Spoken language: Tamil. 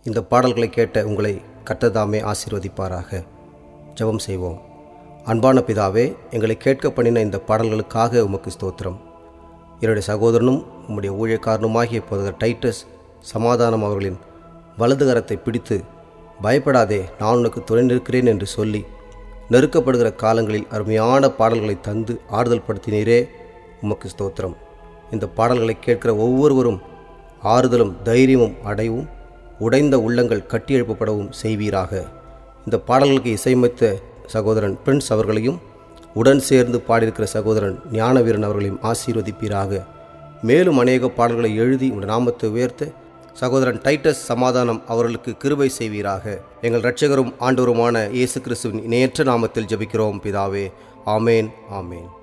இந்த பாடல்களை கேட்ட உங்களை கர்த்ததாமே ஆசீர்வதிப்பாராக ஜெபம் செய்வோம் அன்பான பிதாவே எங்களை கேட்க பண்ணின இந்த பாடல்களுக்காக உமக்கு ஸ்தோத்திரம் என்னுடைய சகோதரனும் உம்முடைய ஊழியக்காரனுமாகிய போதகர் டைட்டஸ் சமாதானம் அவர்களின் வலது கரத்தை பிடித்து பயப்படாதே நான் உனக்கு துணை நிற்கிறேன் என்று சொல்லி நெருக்கப்படுகிற காலங்களில் அருமையான பாடல்களை தந்து ஆறுதல் படுத்தினீரே உமக்கு ஸ்தோத்திரம் இந்த பாடல்களை கேட்கிற ஒவ்வொருவரும் ஆறுதலும் தைரியமும் அடையவும் உடைந்த உள்ளங்கள் கட்டியெழுப்பப்படவும் செய்வீராக இந்த பாடல்களுக்கு இசையமைத்த சகோதரன் பிரின்ஸ் அவர்களையும் உடன் சேர்ந்து பாடியிருக்கிற சகோதரன் ஞானவீரன் அவர்களையும் ஆசீர்வதிப்பீராக மேலும் அநேக பாடல்களை எழுதி உங்கள் நாமத்தை உயர்த்த சகோதரன் டைட்டஸ் சமாதானம் அவர்களுக்கு கிருபை செய்வீராக எங்கள் இரட்சகரும் ஆண்டவருமான இயேசு கிறிஸ்துவின் இணையற்ற நாமத்தில் ஜெபிக்கிறோம் பிதாவே ஆமேன் ஆமேன்